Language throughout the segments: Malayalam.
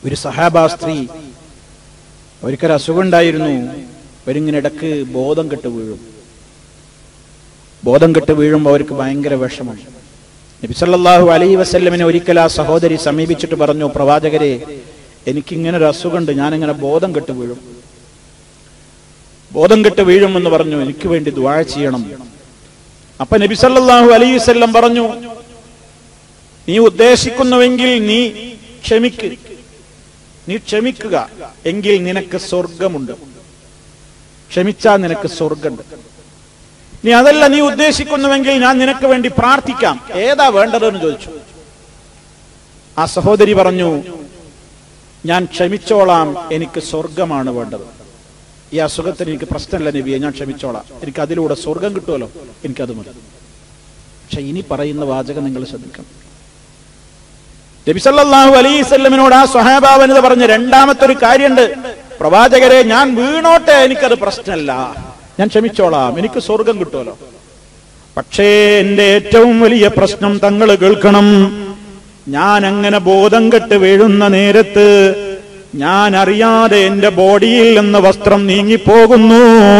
ഒരു സഹാബ സ്ത്രീ ഒരിക്കൽ അസുഖമുണ്ടായിരുന്നു അവരിങ്ങനെ ഇടക്ക് ബോധം കെട്ട് വീഴും ബോധം കെട്ട് വീഴുമ്പോൾ അവർക്ക് ഭയങ്കര വിഷമം നബിസല്ലാഹു അലൈ വസല്ലമിനെ ഒരിക്കൽ ആ സഹോദരി സമീപിച്ചിട്ട് പറഞ്ഞു പ്രവാചകരെ എനിക്കിങ്ങനെ ഒരു അസുഖമുണ്ട് ഞാനിങ്ങനെ ബോധം കെട്ട് വീഴും ബോധം കെട്ട് വീഴുമെന്ന് പറഞ്ഞു എനിക്ക് വേണ്ടി ദ്വാഴ ചെയ്യണം അപ്പൊ നബി സല്ലല്ലാഹു അലൈഹി വസല്ലം പറഞ്ഞു നീ ഉദ്ദേശിക്കുന്നുവെങ്കിൽ നീ ക്ഷമിക്ക് നീ ക്ഷമിക്കുക എങ്കിൽ നിനക്ക് സ്വർഗമുണ്ട് ക്ഷമിച്ചാൽ നിനക്ക് സ്വർഗമുണ്ട് നീ അതല്ല നീ ഉദ്ദേശിക്കുന്നുവെങ്കിൽ ഞാൻ നിനക്ക് വേണ്ടി പ്രാർത്ഥിക്കാം ഏതാ വേണ്ടതെന്ന് ചോദിച്ചു ആ സഹോദരി പറഞ്ഞു ഞാൻ ക്ഷമിച്ചോളാം എനിക്ക് സ്വർഗമാണ് വേണ്ടത് ഈ അസുഖത്തിന് എനിക്ക് പ്രശ്നമില്ല നബിയെ ഞാൻ ക്ഷമിച്ചോളാം എനിക്ക് അതിലൂടെ സ്വർഗം കിട്ടുമല്ലോ എനിക്കത് മതി പക്ഷെ ഇനി പറയുന്ന വാചകം നിങ്ങൾ ശ്രദ്ധിക്കണം നബിസല്ലാഹു അലൈസല്ലമിനോട് ആ സ്വഹാബ വനിത പറഞ്ഞ രണ്ടാമത്തെ ഒരു കാര്യമുണ്ട് പ്രവാചകരെ ഞാൻ വീണോട്ടെ എനിക്കത് പ്രശ്നമല്ല ഞാൻ ക്ഷമിച്ചോളാം എനിക്ക് സ്വർഗം കിട്ടുമല്ലോ പക്ഷേ എന്റെ ഏറ്റവും വലിയ പ്രശ്നം തങ്ങൾ കേൾക്കണം ഞാൻ അങ്ങനെ ബോധം കെട്ട് വീഴുന്ന നേരത്ത് ഞാൻ അറിയാതെ എന്റെ ബോഡിയിൽ നിന്ന് വസ്ത്രം നീങ്ങിപ്പോകുന്നു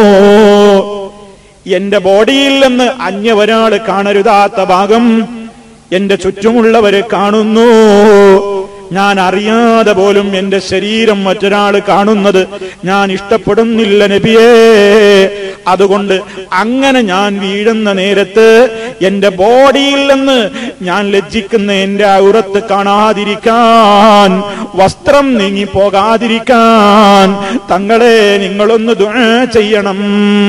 എന്റെ ബോഡിയിൽ നിന്ന് അന്യ ഒരാൾ കാണരുതാത്ത ഭാഗം എന്റെ ചുറ്റുമുള്ളവര് കാണുന്നു ഞാൻ അറിയാതെ പോലും എന്റെ ശരീരം മറ്റൊരാൾ കാണുന്നത് ഞാൻ ഇഷ്ടപ്പെടുന്നില്ല നബിയേ അതുകൊണ്ട് അങ്ങനെ ഞാൻ വീഴുന്ന നേരത്ത് എന്റെ ബോഡിയിൽ നിന്ന് ഞാൻ ലജ്ജിക്കുന്ന എന്റെ ഔറത്ത് കാണാതിരിക്കാൻ വസ്ത്രം നീങ്ങി പോകാതിരിക്കാൻ തങ്ങളെ നിങ്ങളൊന്ന് ദുആ ചെയ്യണം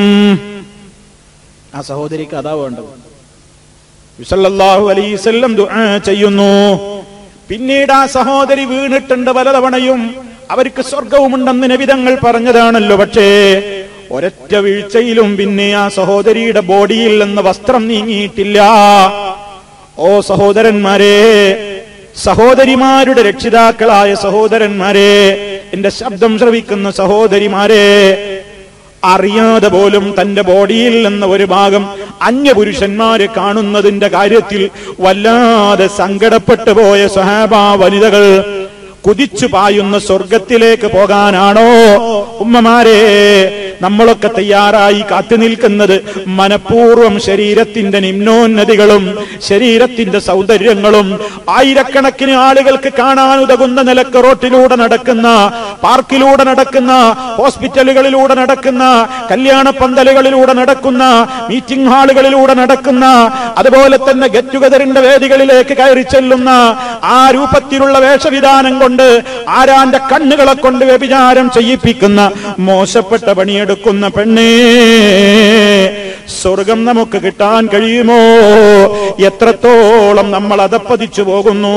ആ സഹോദരിക്ക് അതാ വേണ്ടത് വിസല്ലാഹു അലൈസല്ലം ദുആ ചെയ്യുന്നു പിന്നീട് ആ സഹോദരി വീണിട്ടുണ്ട് പലതവണയും അവർക്ക് സ്വർഗവുമുണ്ടെന്ന് നബിതങ്ങൾ പറഞ്ഞതാണല്ലോ പക്ഷേ ഒരൊറ്റ വീഴ്ചയിലും പിന്നെ ആ സഹോദരിയുടെ ബോഡിയിൽ നിന്ന് വസ്ത്രം നീങ്ങിയിട്ടില്ല ഓ സഹോദരന്മാരെ സഹോദരിമാരുടെ രക്ഷിതാക്കളായ സഹോദരന്മാരെ എന്റെ ശബ്ദം ശ്രവിക്കുന്ന സഹോദരിമാരെ അറിയാതെ പോലും തന്റെ ബോഡിയിൽ നിന്ന് ഒരു ഭാഗം അന്യപുരുഷന്മാരെ കാണുന്നതിന്റെ കാര്യത്തിൽ വല്ലാതെ സങ്കടപ്പെട്ടു പോയ സഹാബ വനിതകൾ കുതിച്ചു പായുന്ന സ്വർഗത്തിലേക്ക് പോകാനാണോ ഉമ്മമാരെ നമ്മളൊക്കെ തയ്യാറായി കാത്തു നിൽക്കുന്നത് മനഃപൂർവ്വം ശരീരത്തിന്റെ നിമ്നോന്നതികളും ശരീരത്തിന്റെ സൗന്ദര്യങ്ങളും ആയിരക്കണക്കിന് ആളുകൾക്ക് കാണാൻ ഉതകുന്ന നിലക്ക് റോട്ടിലൂടെ നടക്കുന്ന പാർക്കിലൂടെ നടക്കുന്ന ഹോസ്പിറ്റലുകളിലൂടെ നടക്കുന്ന കല്യാണ പന്തലുകളിലൂടെ നടക്കുന്ന മീറ്റിംഗ് ഹാളുകളിലൂടെ നടക്കുന്ന അതുപോലെ തന്നെ ഗെറ്റ് ടുഗദറിന്റെ വേദികളിലേക്ക് കയറി ചെല്ലുന്ന ആ രൂപത്തിലുള്ള വേഷവിധാനം കൊണ്ട് ആരാന്റെ കണ്ണുകളെ കൊണ്ട് വ്യഭിചാരം ചെയ്യിപ്പിക്കുന്ന മോശപ്പെട്ട പണിയെടുക്കുന്ന പെണ്ണേ സ്വർഗം നമുക്ക് കിട്ടാൻ കഴിയുമോ എത്രത്തോളം നമ്മൾ അതപ്പതിച്ചു പോകുന്നു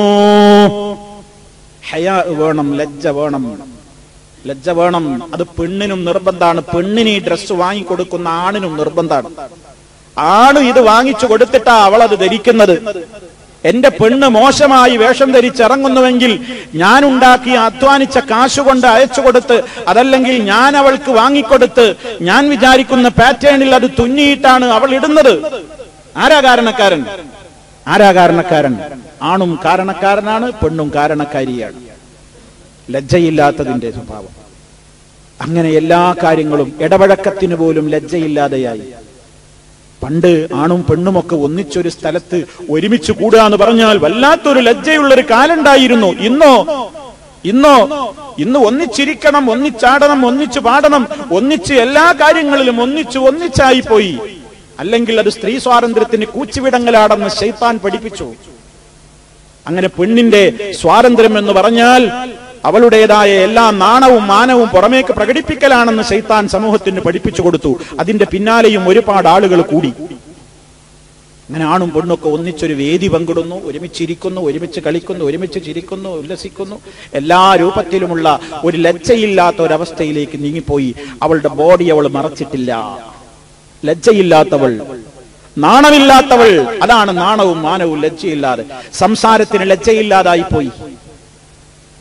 ഹയാ വേണം ലജ്ജ വേണം ലജ്ജ വേണം അത് പെണ്ണിനും നിർബന്ധമാണ് പെണ്ണിന് ഈ ഡ്രസ്സ് വാങ്ങിക്കൊടുക്കുന്ന ആണിനും നിർബന്ധമാണ് ആണ് ഇത് വാങ്ങിച്ചു കൊടുത്തിട്ടാ അവൾ അത് ധരിക്കുന്നത് എന്റെ പെണ്ണ് മോശമായി വേഷം ധരിച്ചിറങ്ങുന്നുവെങ്കിൽ ഞാൻ ഉണ്ടാക്കി അധ്വാനിച്ച കാശുകൊണ്ട് അയച്ചു കൊടുത്ത് അതല്ലെങ്കിൽ ഞാൻ അവൾക്ക് വാങ്ങിക്കൊടുത്ത് ഞാൻ വിചാരിക്കുന്ന പാറ്റേണിൽ അത് തുന്നിയിട്ടാണ് അവൾ ഇടുന്നത് ആരാ കാരണക്കാരൻ ആരാ കാരണക്കാരൻ ആണും കാരണക്കാരനാണ് പെണ്ണും കാരണക്കാരിയാണ് ലജ്ജയില്ലാത്തതിന്റെ സ്വഭാവം അങ്ങനെ എല്ലാ കാര്യങ്ങളും ഇടപഴക്കത്തിന് പോലും ലജ്ജയില്ലാതെയായി പണ്ട് ആണും പെണ്ണുമൊക്കെ ഒന്നിച്ചൊരു സ്ഥലത്ത് ഒരുമിച്ച് കൂടുക എന്ന് പറഞ്ഞാൽ വല്ലാത്തൊരു ലജ്ജയുള്ളൊരു കാലുണ്ടായിരുന്നു ഇന്നോ ഇന്നോ ഇന്ന് ഒന്നിച്ചിരിക്കണം ഒന്നിച്ചാടണം ഒന്നിച്ചു പാടണം ഒന്നിച്ച് എല്ലാ കാര്യങ്ങളിലും ഒന്നിച്ചു ഒന്നിച്ചായി പോയി അല്ലെങ്കിൽ അത് സ്ത്രീ സ്വാതന്ത്ര്യത്തിന് കൂച്ചുവിടങ്ങലാടെന്ന് ശൈത്താൻ പഠിപ്പിച്ചു അങ്ങനെ പെണ്ണിന്റെ സ്വാതന്ത്ര്യം എന്ന് പറഞ്ഞാൽ അവളുടേതായ എല്ലാ നാണവും മാനവും പുറമേക്ക് പ്രകടിപ്പിക്കലാണെന്ന് ശൈത്താൻ സമൂഹത്തിന് പഠിപ്പിച്ചു കൊടുത്തു അതിന്റെ പിന്നാലെയും ഒരുപാട് ആളുകൾ കൂടി അങ്ങനെ ആണും പെണ്ണൊക്കെ ഒന്നിച്ചൊരു വേദി പങ്കിടുന്നു ഒരുമിച്ചിരിക്കുന്നു ഒരുമിച്ച് കളിക്കുന്നു ഒരുമിച്ച് ചിരിക്കുന്നു ഉല്ലസിക്കുന്നു എല്ലാ രൂപത്തിലുമുള്ള ഒരു ലജ്ജയില്ലാത്ത ഒരവസ്ഥയിലേക്ക് നീങ്ങിപ്പോയി അവളുടെ ബോഡി അവൾ മറച്ചിട്ടില്ല ലജ്ജയില്ലാത്തവൾ നാണമില്ലാത്തവൾ അതാണ് നാണവും മാനവും ലജ്ജയില്ലാതെ സംസാരത്തിന് ലജ്ജയില്ലാതായി പോയി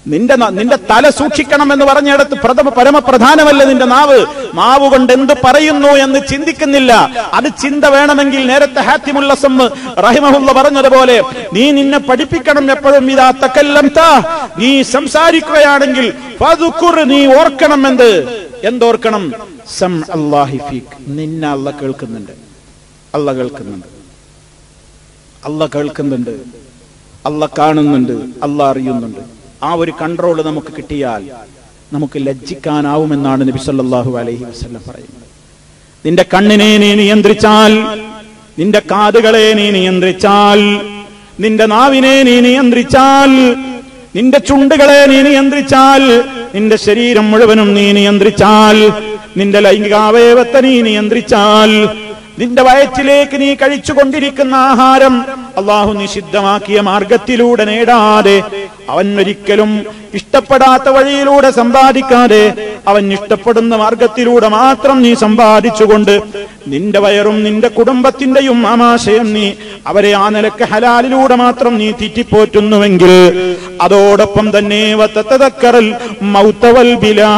നിന്റെ ന- നിന്റെ തല സൂക്ഷിക്കണം എന്ന് പറഞ്ഞിടത്ത് പ്രഥമ പരമപ്രധാനമല്ല നിന്റെ നാവ് നാവ് കൊണ്ട് എന്ത് പറയുന്നു എന്ന് ചിന്തിക്കുന്നില്ല അത് ചിന്ത വേണമെങ്കിൽ നേരത്തെ ഹാത്തിമുള്ള റഹിമഹുല്ല പറഞ്ഞതുപോലെ നീ നിന്നെ പഠിപ്പിക്കണം എപ്പോഴും ഇതാ തക്കല്ലം നീ സംസാരിക്കുകയാണെങ്കിൽ ഫദുക്കുർ നീ ഓർക്കണം എന്ത് എന്തോർക്കണം സം അല്ലാഹി ഫീക്ക് നിന്നെ അല്ല കേൾക്കുന്നുണ്ട് അല്ല കേൾക്കുന്നുണ്ട് അല്ല കേൾക്കുന്നുണ്ട് അല്ല കാണുന്നുണ്ട് അല്ല അറിയുന്നുണ്ട് ആ ഒരു കൺട്രോൾ നമുക്ക് കിട്ടിയാൽ നമുക്ക് ലജ്ജിക്കാനാവുമെന്നാണ് നബി സല്ലല്ലാഹു അലൈഹി വസല്ലം പറയുന്നത് നിന്റെ കണ്ണിനെ നീ നിയന്ത്രിച്ചാൽ നിന്റെ കാതുകളെ നീ നിയന്ത്രിച്ചാൽ നിന്റെ നാവിനെ നീ നിയന്ത്രിച്ചാൽ നിന്റെ ചുണ്ടുകളെ നീ നിയന്ത്രിച്ചാൽ നിന്റെ ശരീരം മുഴുവനും നീ നിയന്ത്രിച്ചാൽ നിന്റെ ലൈംഗികാവയവത്തെ നീ നിയന്ത്രിച്ചാൽ നിന്റെ വയറ്റിലേക്ക് നീ കഴിച്ചുകൊണ്ടിരിക്കുന്ന ആഹാരം അള്ളാഹു നിഷിദ്ധമാക്കിയ മാർഗത്തിലൂടെ നേടാതെ അവൻ ഒരിക്കലും ഇഷ്ടപ്പെടാത്ത വഴിയിലൂടെ സമ്പാദിക്കാതെ അവൻ ഇഷ്ടപ്പെടുന്ന മാർഗത്തിലൂടെ മാത്രം നീ സമ്പാദിച്ചുകൊണ്ട് നിന്റെ വയറും നിന്റെ കുടുംബത്തിന്റെയും ആമാശയം നീ അവരെ ആ നിലക്ക് ഹലാലിലൂടെ മാത്രം നീ തീറ്റിപ്പോറ്റുന്നുവെങ്കിൽ അതോടൊപ്പം തന്നെ വത്തത്തക്കറൽ മൗത്തവൽ ബിലാ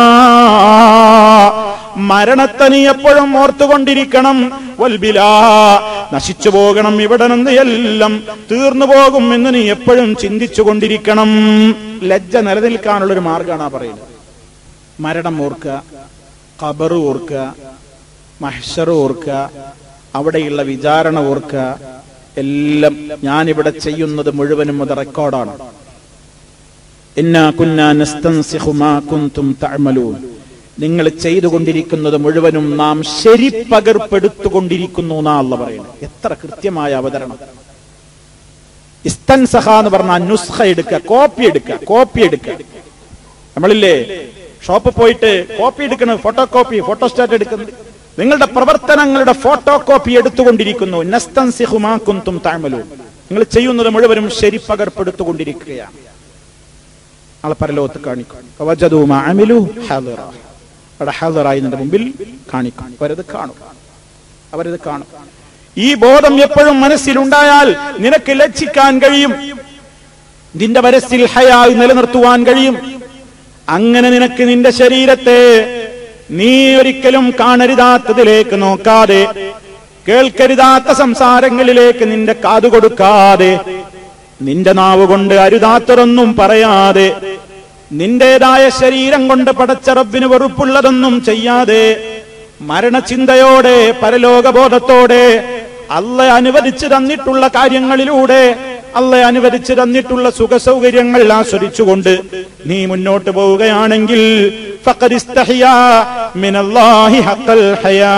മരണത്തെ നീ എപ്പോഴും ഓർത്തുകൊണ്ടിരിക്കണം വൽബിലാ നശിച്ചു പോകണം ഇവിടെ നിന്ന് എല്ലാം തീർന്നു പോകും എന്ന് നീ എപ്പോഴും ചിന്തിച്ചു കൊണ്ടിരിക്കണം ലജ്ജ നിലനിൽക്കാനുള്ള ഒരു മാർഗമാണ് ആ പറയുന്നത് മരണം ഓർക്കുക ഖബർ ഓർക്കുക മഹ്ഷർ ഓർക്കുക അവിടെയുള്ള വിചാരണ ഓർക്കുക എല്ലാം ഞാനിവിടെ ചെയ്യുന്നത് മുഴുവനും അത് റെക്കോർഡാണ് ഇന്നാ കുന്നാ നസ്തൻസിഖു മാ കുന്തും തഅമലൂൻ നിങ്ങൾ ചെയ്തുകൊണ്ടിരിക്കുന്നത് മുഴുവനും നാം ശരിപ്പകർപ്പെടുത്തുകൊണ്ടിരിക്കുന്നു എന്നാ അല്ല പറയുന്നത് എത്ര കൃത്യമായ അവതരണം ഇസ്തൻസഹ എന്ന് പറഞ്ഞ നുസ്ഖ എടുക്കുക കോപ്പി എടുക്കുക കോപ്പി എടുക്കുക നമ്മളില്ലേ ഷോപ്പിൽ പോയിട്ട് കോപ്പി എടുക്കണം ഫോട്ടോ കോപ്പി ഫോട്ടോസ്റ്റാറ്റ് എടുക്കുന്നത് നിങ്ങളുടെ പ്രവർത്തനങ്ങളുടെ ഫോട്ടോ കോപ്പി എടുത്തുകൊണ്ടിരിക്കുന്നു നസ്തൻസിഖു മാ കുന്തും തഅമലൂൻ നിങ്ങൾ ചെയ്യുന്നത് മുഴുവനും ശരിപ്പകർപ്പെടുത്തുകൊണ്ടിരിക്കുകയാണ് നാളെ പരലോകത്ത് കാണിക്കും ഫവജദൂ മാ അമിലു ഹാദിറ. അവിടെ ഹാദറായി നിന്റെ മുമ്പിൽ കാണിക്കും അവരത് കാണും അവരത് കാണും ഈ ബോധം എപ്പോഴും മനസ്സിലുണ്ടായാൽ നിനക്ക് ലജ്ജിക്കാൻ കഴിയും നിന്റെ മനസ്സിൽ ഹയായി നിലനിർത്തുവാൻ കഴിയും അങ്ങനെ നിനക്ക് നിന്റെ ശരീരത്തെ നീ ഒരിക്കലും കാണരുതാത്തതിലേക്ക് നോക്കാതെ കേൾക്കരുതാത്ത സംസാരങ്ങളിലേക്ക് നിന്റെ കാതു കൊടുക്കാതെ നിന്റെ നാവ് കൊണ്ട് അരുതാത്തതൊന്നും പറയാതെ നിന്റേതായ ശരീരം കൊണ്ട് പടച്ച റബ്ബിന് വെറുപ്പുള്ളതൊന്നും ചെയ്യാതെ മരണചിന്തയോടെ പരലോകബോധത്തോടെ അല്ല അനുവദിച്ചു തന്നിട്ടുള്ള കാര്യങ്ങളിലൂടെ അല്ല അനുവദിച്ചു തന്നിട്ടുള്ള സുഖസൗകര്യങ്ങൾ ആസ്വദിച്ചുകൊണ്ട് നീ മുന്നോട്ട് പോവുകയാണെങ്കിൽ ഫഖദ് ഇസ്തഹിയാ മിനല്ലാഹി ഹഖൽ ഹയാ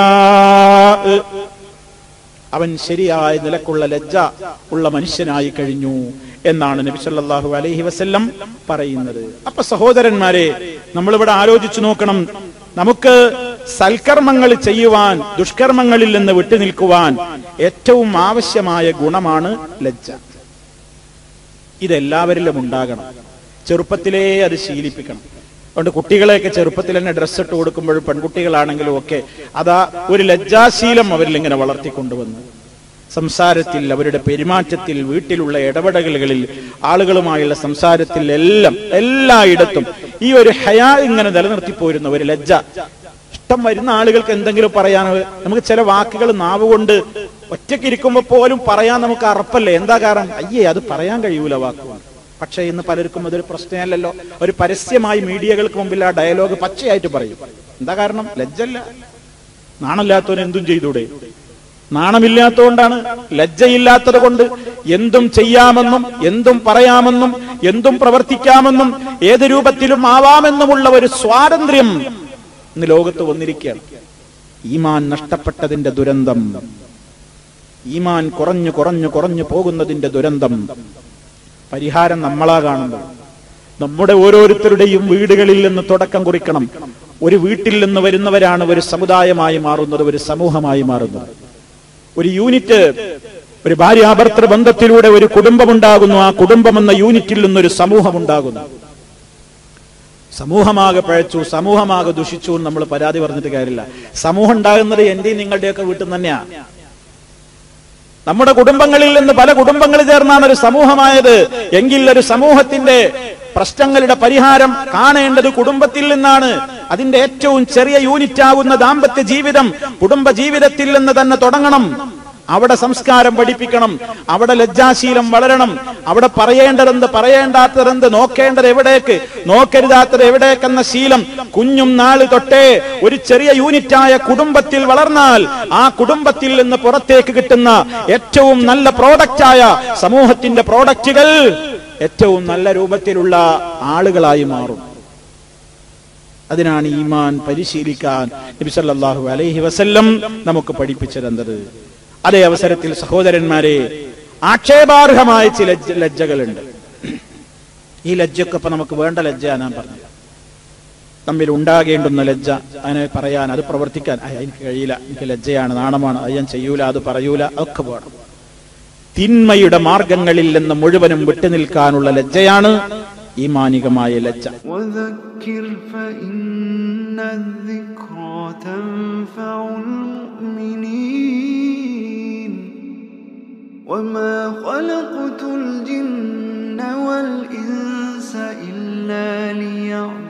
അവൻ ശരിയായ നിലക്കുള്ള ലജ്ജ ഉള്ള മനുഷ്യനായി കഴിഞ്ഞു എന്നാണ് നബി സല്ലല്ലാഹു അലൈഹി വസല്ലം പറയുന്നത് അപ്പൊ സഹോദരന്മാരെ നമ്മളിവിടെ ആലോചിച്ചു നോക്കണം നമുക്ക് സൽക്കർമ്മങ്ങൾ ചെയ്യുവാൻ ദുഷ്കർമ്മങ്ങളിൽ നിന്ന് വിട്ടുനിൽക്കുവാൻ ഏറ്റവും ആവശ്യമായ ഗുണമാണ് ലജ്ജ ഇതെല്ലാവരിലും ഉണ്ടാകണം ചെറുപ്പത്തിലേ അത് ശീലിപ്പിക്കണം അതുകൊണ്ട് കുട്ടികളെയൊക്കെ ചെറുപ്പത്തിൽ തന്നെ ഡ്രസ്സ് ഇട്ട് കൊടുക്കുമ്പോഴും പെൺകുട്ടികളാണെങ്കിലും ഒക്കെ അതാ ഒരു ലജ്ജാശീലം അവരിൽ ഇങ്ങനെ വളർത്തിക്കൊണ്ടുവന്നു സംസാരത്തിൽ അവരുടെ പെരുമാറ്റത്തിൽ വീട്ടിലുള്ള ഇടപെടലുകളിൽ ആളുകളുമായുള്ള സംസാരത്തിൽ എല്ലാം എല്ലായിടത്തും ഈ ഒരു ഹയാ ഇങ്ങനെ നിലനിർത്തിപ്പോരുന്ന ഒരു ലജ്ജ ഇഷ്ടം വരുന്ന ആളുകൾക്ക് എന്തെങ്കിലും പറയാൻ നമുക്ക് ചില വാക്കുകൾ നാവ് കൊണ്ട് ഒറ്റയ്ക്ക് ഇരിക്കുമ്പോൾ പോലും പറയാൻ നമുക്ക് അറപ്പല്ലേ എന്താ കാരണം അയ്യേ അത് പറയാൻ കഴിയൂല വാക്കുകൾ പക്ഷേ ഇന്ന് പലർക്കും അതൊരു പ്രശ്നമല്ലല്ലോ ഒരു പരസ്യമായി മീഡിയകൾക്ക് മുമ്പിൽ ആ ഡയലോഗ് പച്ചയായിട്ട് പറയും എന്താ കാരണം ലജ്ജല്ല നാണമില്ലാത്തവൻ എന്തും ചെയ്തൂടെ നാണമില്ലാത്തതുകൊണ്ടാണ് ലജ്ജയില്ലാത്തത് കൊണ്ട് എന്തും ചെയ്യാമെന്നും എന്തും പറയാമെന്നും എന്തും പ്രവർത്തിക്കാമെന്നും ഏത് രൂപത്തിലും ആവാമെന്നുമുള്ള ഒരു സ്വാതന്ത്ര്യം ഇന്ന് ലോകത്ത് വന്നിരിക്കുകയാണ് ഈമാൻ നഷ്ടപ്പെട്ടതിന്റെ ദുരന്തം ഈമാൻ കുറഞ്ഞു കുറഞ്ഞു കുറഞ്ഞു പോകുന്നതിന്റെ ദുരന്തം പരിഹാരം നമ്മളാ കാണുന്നത് നമ്മുടെ ഓരോരുത്തരുടെയും വീടുകളിൽ നിന്ന് തുടക്കം കുറിക്കണം ഒരു വീട്ടിൽ നിന്ന് വരുന്നവരാണ് ഒരു സമുദായമായി മാറുന്നത് ഒരു സമൂഹമായി മാറുന്നത് ഒരു യൂണിറ്റ് ഒരു ഭാര്യാഭർത്തൃ ബന്ധത്തിലൂടെ ഒരു കുടുംബമുണ്ടാകുന്നു ആ കുടുംബം എന്ന യൂണിറ്റിൽ നിന്നൊരു സമൂഹമുണ്ടാകുന്നു സമൂഹമാകെ പഴച്ചു സമൂഹമാകെ ദുഷിച്ചു എന്ന് നമ്മൾ പരാതി പറഞ്ഞിട്ട് കാര്യമില്ല സമൂഹം ഉണ്ടാകുന്നത് എന്റെയും നിങ്ങളുടെയൊക്കെ വീട്ടിൽ തന്നെയാ നമ്മുടെ കുടുംബങ്ങളിൽ നിന്ന് പല കുടുംബങ്ങൾ ചേർന്നാണ് ഒരു സമൂഹമായത് എങ്കിൽ ഒരു സമൂഹത്തിന്റെ പ്രശ്നങ്ങളുടെ പരിഹാരം കാണേണ്ടത് കുടുംബത്തിൽ നിന്നാണ് അതിന്റെ ഏറ്റവും ചെറിയ യൂണിറ്റ് ആകുന്ന ദാമ്പത്യ ജീവിതം കുടുംബ ജീവിതത്തിൽ നിന്ന് തന്നെ തുടങ്ങണം അവിടെ സംസ്കാരം പഠിപ്പിക്കണം അവിടെ ലജ്ജാശീലം വളരണം അവിടെ പറയേണ്ടതെന്ത് പറയേണ്ടാത്തതെന്ത് നോക്കേണ്ടത് എവിടേക്ക് നോക്കരുതാത്തത് എവിടേക്കെന്ന ശീലം കുഞ്ഞും നാള് തൊട്ടേ ഒരു ചെറിയ യൂണിറ്റായ കുടുംബത്തിൽ വളർന്നാൽ ആ കുടുംബത്തിൽ നിന്ന് പുറത്തേക്ക് കിട്ടുന്ന ഏറ്റവും നല്ല പ്രോഡക്റ്റായ സമൂഹത്തിന്റെ പ്രോഡക്റ്റുകൾ ഏറ്റവും നല്ല രൂപത്തിലുള്ള ആളുകളായി മാറും അതിനാണ് ഈമാൻ പരിശീലിക്കാൻ നബി സല്ലല്ലാഹു അലൈഹി വസല്ലം നമുക്ക് പഠിപ്പിച്ചു തന്നത് അതേ അവസരത്തിൽ സഹോദരന്മാരെ ആക്ഷേപാർഹമായ ചില ലജ്ജ- ലജ്ജകളുണ്ട് ഈ ലജ്ജയൊക്കെ ഇപ്പൊ നമുക്ക് വേണ്ട ലജ്ജ ഞാൻ പറഞ്ഞത് തമ്മിൽ ഉണ്ടാകേണ്ടുന്ന ലജ്ജ അതിനെ പറയാൻ അത് പ്രവർത്തിക്കാൻ "ആ, എനിക്ക് കഴിയില്ല എനിക്ക് ലജ്ജയാണ് നാണമാണ് അത് ഞാൻ ചെയ്യൂല അത് പറയൂല അതൊക്കെ വേണം തിന്മയുടെ മാർഗങ്ങളിൽ നിന്ന് മുഴുവനും വിട്ടുനിൽക്കാനുള്ള ലജ്ജയാണ് ഈമാനികമായ ലജ്ജ وذكر فإن الذكرى تنفع المؤمنين وما خلقت الجن والإنس إلا ليعبدون